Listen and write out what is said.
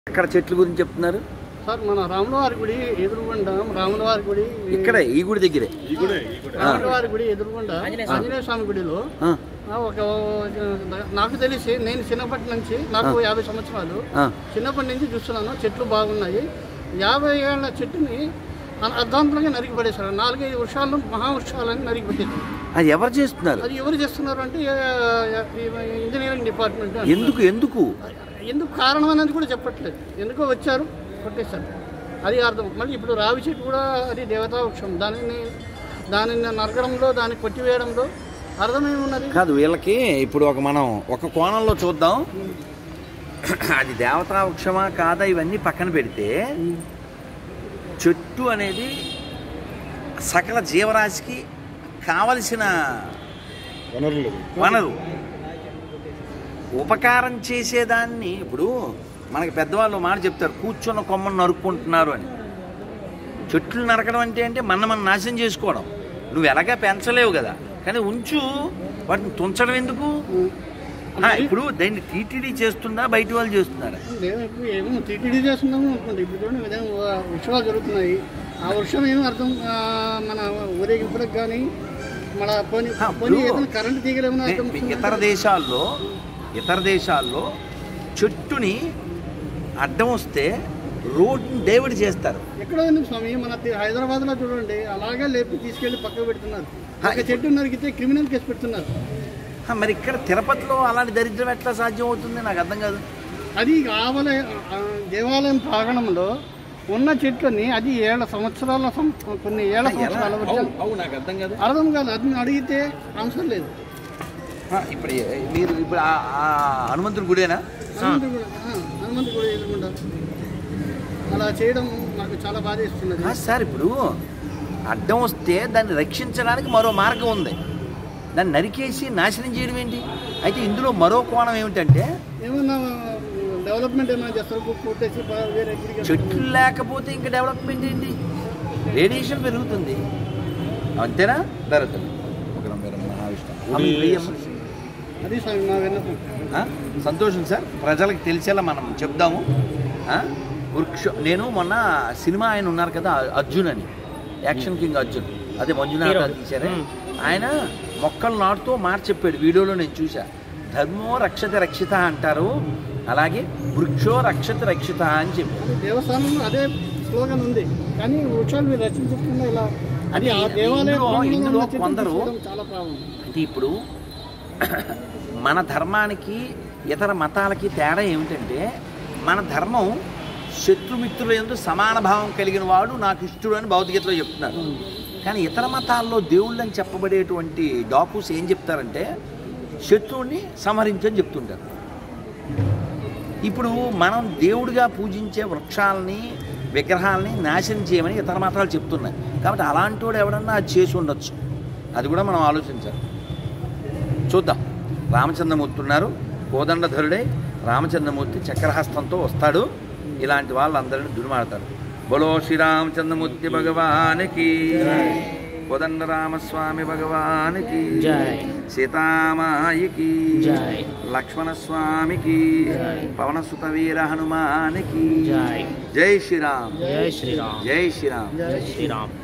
ఎక్కడ చెట్ల గురించి చెప్తున్నారు సార్ మన రాములవారి గుడి ఎదురుగుండా రాములవారి గుడి ఇక్కడే ఈ గుడి దగ్గరే రాములవారి గుడి ఎదురుగుండా ఆంజనేయ స్వామి గుడిలో ఆ, ఆ, ఒక నాకు తెలిసి నేను చిన్నప్పటి నుంచి నాకు యాభై సంవత్సరాలు ఆ, చిన్నప్పటి నుంచి చూస్తున్నాను చెట్లు బాగున్నాయి యాభై ఏళ్ళ చెట్టుని అ- అర్ధాంతరంగా నరికి పడేశారు నాలుగైదు వృక్షాలు మహావృక్షాలని నరికి పెట్టారు అది ఎవరు చేస్తున్నారు అది ఎవరు చేస్తున్నారు అంటే ఏ- ఈ ఇంజనీరింగ్ డిపార్ట్మెంట్ అంటున్నారు. ఎందుకు ఎందుకు ఎందుకు కారణం అనేది కూడా చెప్పట్లేదు ఎందుకో వచ్చారు కొట్టేశారు అది అర్థం మళ్ళీ ఇప్పుడు రావి చెట్టు కూడా అది దేవతా వృక్షం దానిని దానిని నరకడంలో దాన్ని కొట్టివేయడంలో అర్థమేమి ఉన్నది కాదు వీళ్ళకి ఇప్పుడు ఒక మనం ఒక కోణంలో చూద్దాం అది దేవతా వృక్షమా కాదా ఇవన్నీ పక్కన పెడితే చెట్టు అనేది సకల జీవరాశికి కావలసిన వనరులు వనరు ఉపకారం చేసేదాన్ని ఇప్పుడు మనకి పెద్దవాళ్ళు మాట చెప్తారు కూర్చున్న కొమ్మను నరుక్కుంటున్నారు అని చెట్లు నరకడం అంటే అంటే మన మనం నాశనం చేసుకోవడం నువ్వు ఎలాగా పెంచలేవు కదా కానీ ఉంచు వాటిని తుంచడం ఎందుకు ఆ, ఇప్పుడు దాన్ని టీటీడీ చేస్తుందా బయట వాళ్ళు చేస్తున్నారా మేము ఇప్పుడు ఏమో టీటీడీ చేస్తున్నాము అనుకోండి ఇప్పుడు చూడండి ఉదయం వృక్షాలు జరుగుతున్నాయి ఆ వృక్షం ఏమో అర్థం ఆ, మన ఊరేగింపులకు కానీ మన పోనీ ఆ, పోనీ ఇప్పుడు ఏదైనా కరెంట్ తీగలేమో అర్థం నే- ఇతర దేశాల్లో ఇతర దేశాల్లో చెట్టుని అడ్డం వస్తే రోడ్ని డైవర్ట్ చేస్తారు ఎక్కడ ఉంది స్వామి మన తి- హైదరాబాద్లో చూడండి అలాగే లేపి తీసుకెళ్లి పక్కకు పెడుతున్నారు ఆ, ఒక చెట్టు నరికితే క్రిమినల్ కేసు పెడుతున్నారు ఆ, మరి ఇక్కడ తిరుపతిలో అలాంటి దరిద్రం ఎట్లా సాధ్యం అవుతుంది నాకు అర్థం కాదు అది ఆవలయ ఆ, దేవాలయం ప్రాంగణంలో ఉన్న చెట్లని అది ఏళ్ళ సంవత్సరాల సం- కొన్ని ఏళ్ల సంవత్సరాల వృక్షాలు అవు నాకు అర్థం కాదు అర్థం కాదు అది అడిగితే అవసరం లేదు ఆ, ఇప్పుడు ఏ- మీరు ఇప్పుడు ఆ- ఆ హనుమంతుడి గుడేనా హనుమంతుడు కూడా ఆ, హనుమంతుడు కూడా ఎదుర్కొంటా అలా చేయడం నాకు చాలా బాధ ఇస్తున్నది ఆ, సార్ ఇప్పుడు అడ్డం వస్తే దాన్ని రక్షించడానికి మరో మార్గం ఉంది దాన్ని నరికేసి నాశనం చేయడం ఏంటి అయితే ఇందులో మరో కోణం ఏమిటంటే ఏమన్నా డెవలప్మెంట్ ఏమైనా చేస్తారు కొట్టేసి ప- వేరే తిరిగి చెట్లు లేకపోతే ఇంకా డెవలప్మెంట్ ఏంటి రేడియేషన్ పెరుగుతుంది అంతేనా జరుగుతుంది ఒక నంబర్ మహావిష్ణు అమ్మ, వెయ్యమ్మ. అది స్వామి మా విన్నపం ఆ? సంతోషం సార్ ప్రజలకు తెలిసేలా మనం చెప్దాము ఆ? వృక్ష నేను మొన్న సినిమా ఆయన ఉన్నారు కదా అర్జున్ అని యాక్షన్ కింగ్ అర్జున్ అదే మంజునాథ్ గారు తీశారే ఆయన మొక్కలు నాటుతూ మాట చెప్పాడు వీడియోలో నేను చూసా ధర్మో రక్షత రక్షిత అంటారు అలాగే వృక్షో రక్షత రక్షిత అని చెప్పారు అది దేవస్థానంలో అదే స్లోగన్ ఉంది కానీ వృక్షాలు మీరు రచించకుండా ఇలా అది ఆ అంటే దేవాలయ ఇందులో- ప్రాంగణంలో ఇందులో ఉన్న చెట్టుని కొందరు- తీసుకోవడం చాలా ప్రాబ్లం అంటే ఇప్పుడు మన ధర్మానికి ఇతర మతాలకి తేడా ఏమిటంటే మన ధర్మం శత్రుమిత్రుల ఎందు సమాన భావం కలిగిన వాడు నాకు ఇష్టడు అని భౌతికతలో చెప్తున్నారు కానీ ఇతర మతాల్లో దేవుళ్ళు అని చెప్పబడేటువంటి డాకుస్ ఏం చెప్తారంటే శత్రువుని సంహరించని చెప్తుంటారు ఇప్పుడు మనం దేవుడిగా పూజించే వృక్షాలని విగ్రహాలని నాశనం చేయమని ఇతర మతాలు చెప్తున్నాయి కాబట్టి అలాంటి వాడు ఎవడన్నా అది చేసి ఉండొచ్చు అది కూడా మనం ఆలోచించాలి చూద్దాం రామచంద్రమూర్తి ఉన్నారు కోదండధరుడే రామచంద్రమూర్తి చక్రహస్తంతో వస్తాడు ఇలాంటి వాళ్ళందరినీ దుర్మాడతారు బలో శ్రీరామచంద్రమూర్తి భగవానికి కోదండ రామస్వామి భగవానికి జై. సీతామాయికి జై. లక్ష్మణ స్వామికి జై. పవనసుత వీర హనుమానికి జై జై శ్రీరామ్ జై శ్రీరామ్ జై శ్రీరామ్ జై శ్రీరామ్